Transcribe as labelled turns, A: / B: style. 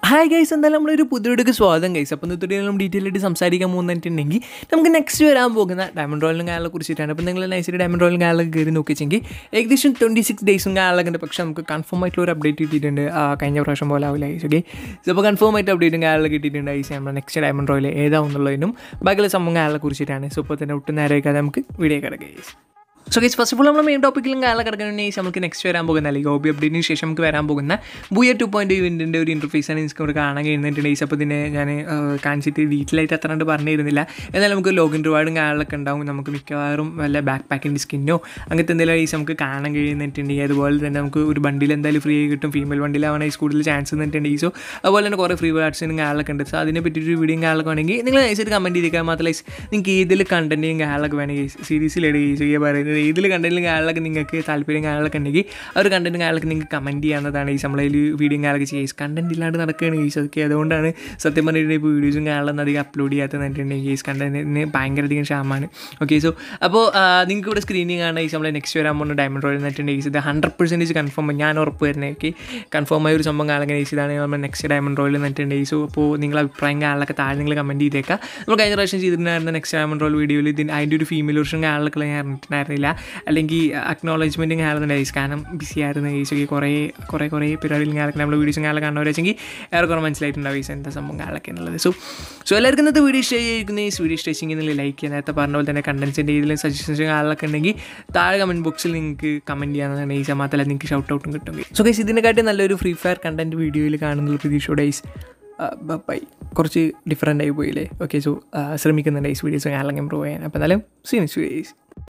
A: hi guys എന്തായാലും നമ്മളൊരു പുതിയൊടുക്ക് സ്വാഗതം ഗൈസ് അപ്പോൾ ഇന്നത്തെ നമ്മൾ ഡീറ്റെയിൽ ആയിട്ട് സംസാരിക്കാൻ പോകുന്നിട്ടുണ്ടെങ്കിൽ നമുക്ക് നെക്സ്റ്റ് വരാൻ പോകുന്ന ഡയമണ്ട് റോയലും കാലിനെ കുറിച്ചിട്ടാണ് അപ്പോൾ നിങ്ങൾ നൈസിൽ ഡയമണ്ട് റോയലും കാലിലൊക്കെ കയറി നോക്കിച്ചെങ്കിൽ ഏകദേശം ട്വൻറ്റി സിക്സ് ഡേയ്സും കാലിലൊക്കെ ഉണ്ട് പക്ഷേ നമുക്ക് കൺഫേം ആയിട്ടുള്ള ഒരു അപ്ഡേറ്റ് കിട്ടിയിട്ടുണ്ട് ആ, കഴിഞ്ഞ പ്രാവശ്യം പോലെ ആവില്ല ഗൈസ് ഓക്കെ അപ്പോൾ കൺഫേം ആയിട്ട് അപ്ഡേറ്റും കാലിലൊക്കെ കിട്ടിയിട്ടുണ്ട് ഗൈസ് നമ്മുടെ നെക്സ്റ്റ് ഡയമണ്ട് റോയിൽ ഏതാവുന്നുള്ളതിനും ബാക്കിയുള്ള സംഭവം കാലിനെ കുറിച്ചിട്ടാണ് സോ ഇപ്പോൾ തന്നെ ഒട്ടും നേരെ നമുക്ക് വീഡിയോ കിടക്കുക guys so guys first of all നമ്മൾ മെയിൻ ടോപ്പിക്കിലും കാല കിടക്കണമെങ്കിൽ നമുക്ക് നെക്സ്റ്റ് വരാൻ പോകുന്ന അല്ലെങ്കിൽ ഹോബി അപ്ഡേറ്റിന് ശേഷം നമുക്ക് വരാൻ പോകുന്ന ബുയ ടു പോയിൻറ്റ് ഇവൻറ്റിൻ്റെ ഒരു ഇൻ്റർഫേസാണ് എനിക്ക് ഇവിടെ കാണാൻ കഴിയുന്നുണ്ട് ഗൈസ് അപ്പോൾ ഇതിനെ ഞാൻ കാണിച്ചിട്ട് ഡീറ്റെയിലായിട്ട് അത്ര കണ്ട് പറഞ്ഞു തരുന്നില്ല എന്നാലും നമുക്ക് ലോഗിൻ റിവാർഡും കാര്യങ്ങളൊക്കെ ഉണ്ടാവും നമുക്ക് മിക്കവാറും വല്ല ബാക്ക് പാക്കിൻ്റെ സ്കിന്നോ അങ്ങനത്തെ എന്തെങ്കിലും ഗൈസ് നമുക്ക് കാണാൻ കഴിയുന്നിട്ടുണ്ടെങ്കിൽ അതുപോലെ തന്നെ നമുക്ക് ഒരു ബണ്ടിൽ എന്തായാലും ഫ്രീ ആയി കിട്ടും ഫീമെയിൽ ബണ്ടിലാവണ ഈ കൂടുതൽ ചാൻസ് നിന്നിട്ടുണ്ടെങ്കിൽ സോ അതുപോലെ തന്നെ കുറേ ഫ്രീ വാർഡ്സിനും കാര്യങ്ങളൊക്കെ ഉണ്ട് സോ അതിനെ പറ്റിയൊരു വീഡിയോയും കാര്യങ്ങളൊക്കെ വേണമെങ്കിൽ നിങ്ങൾ നൈസായിട്ട് കമൻറ്റ് ചെയ്തേക്കാൻ മാത്രമല്ല നിങ്ങൾക്ക് ഏതിൽ കണ്ടൻറ്റും കാര്യങ്ങളൊക്കെ വേണമെങ്കിൽ സീരീസിലിടുക ചെയ്യുക പറയുന്നത് ഏതിൽ കണ്ടൻറ്റിലും കാര്യങ്ങളൊക്കെ നിങ്ങൾക്ക് താല്പര്യം കാര്യങ്ങളൊക്കെ ഉണ്ടെങ്കിൽ ആ ഒരു കണ്ടൻറ്റും കാര്യങ്ങളൊക്കെ നിങ്ങൾക്ക് കമൻറ്റ് ചെയ്യാവുന്നതാണ് ഈ നമ്മളതിൽ വീഡിയോയും കാര്യങ്ങളൊക്കെ ചെയ്യുക കണ്ടൻറ്റ് ഇല്ലാണ്ട് നടക്കുകയാണ് ഈ അതൊക്കെ അതുകൊണ്ടാണ് സത്യം പറഞ്ഞിട്ടുണ്ടെങ്കിൽ ഇപ്പോൾ വീഡിയോസും കാര്യങ്ങളൊന്നും അധികം അപ്ലോഡ് ചെയ്യാത്തതെന്നിട്ടുണ്ടെങ്കിൽ ഈ കണ്ടൻറ്റിന് ഭയങ്കരധികം ക്ഷാമമാണ് ഓക്കെ സോ അപ്പോൾ നിങ്ങൾക്ക് ഇവിടെ സ്ക്രീനിങ് കാണാൻ ഈ നമ്മളെ നെക്സ്റ്റ് വരാൻ പോകുന്ന ഡയമണ്ട് റോയിൽ നിന്നിട്ടുണ്ടെങ്കിൽ ഇത് ഹൺഡ്രഡ് പെർസെൻറ്റേജ് കൺഫേം ഞാൻ ഉറപ്പ് വരുന്നത് ഓക്കെ കൺഫേം ആയ ഒരു സംഭവം കാണാൻ ഇതാണ് നമ്മൾ നെക്സ്റ്റ് ഡയമണ്ട് റോയിൽ നിന്നിട്ടുണ്ടെങ്കിൽ സോ അപ്പോൾ നിങ്ങൾ അഭിപ്രായം കാണാനൊക്കെ താഴെ നിങ്ങൾ കമൻറ്റ് ചെയ്തേക്കാം നമ്മൾ കഴിഞ്ഞ പ്രാവശ്യം ചെയ്തിട്ടുണ്ടായിരുന്ന നെക്സ്റ്റ് ഡയമണ്ട് റോൾ വീഡിയോയിൽ ഇതിന് അതിൻ്റെ ഒരു ഫീമെയിൽ വെർഷൻ കാണാനൊക്കെ ഞാൻ അറിഞ്ഞിട്ടുണ്ടായിരുന്നില്ല അല്ലെങ്കിൽ അക്നോളജ്മെൻറ്റും കാണുന്നുണ്ടായി കാരണം ബിസി ആയിരുന്നു ഈ കുറേ കുറേ കുറേ പരിപാടിയിൽ കാണാൻ നമ്മൾ വീഡിയോസും കാണാൻ കാണുന്നവരെച്ചെങ്കിൽ ഏറെ കുറേ മനസ്സിലായിട്ടുണ്ടാവും ഈ എന്താ സംഭവം കാണാനൊക്കെ എന്നുള്ളത് സോ സോ എല്ലാവർക്കും ഇന്നത്തെ വീഡിയോ ഇഷ്ടം ചെയ്യുന്ന ഈ വീഡിയോ ഇഷ്ടമെങ്കിൽ നിങ്ങൾ ലൈക്ക് ചെയ്യുക നേരത്തെ പറഞ്ഞ പോലെ തന്നെ കണ്ടൻസിൻ്റെ ഇതിലും സജഷൻസ് കാണാനൊക്കെ ഉണ്ടെങ്കിൽ താഴെ കമൻറ്റ് ബോക്സിൽ നിങ്ങൾക്ക് കമൻറ്റ് ചെയ്യാവുന്നതാണ് ഈ മാത്രമല്ല നിങ്ങൾക്ക് ഷൗട്ട് ഔട്ടും കിട്ടും സോ ഗൈസ് ഇതിനെക്കാട്ടി നല്ലൊരു ഫ്രീ ഫയർ കണ്ടൻറ്റ് വീഡിയോയിൽ കാണുന്നുള്ള പ്രതീക്ഷയോടെ ഗൈസ് ബൈ കുറച്ച് ഡിഫറെൻ്റ് ആയി പോയില്ലേ ഓക്കെ സോ ശ്രമിക്കുന്നുണ്ട് ഈ വീഡിയോസ് കാണാൻ ഇമ്പ്രൂവ് ചെയ്യാൻ അപ്പോൾ എന്നാലും സീനിസ് വീഡിയോസ്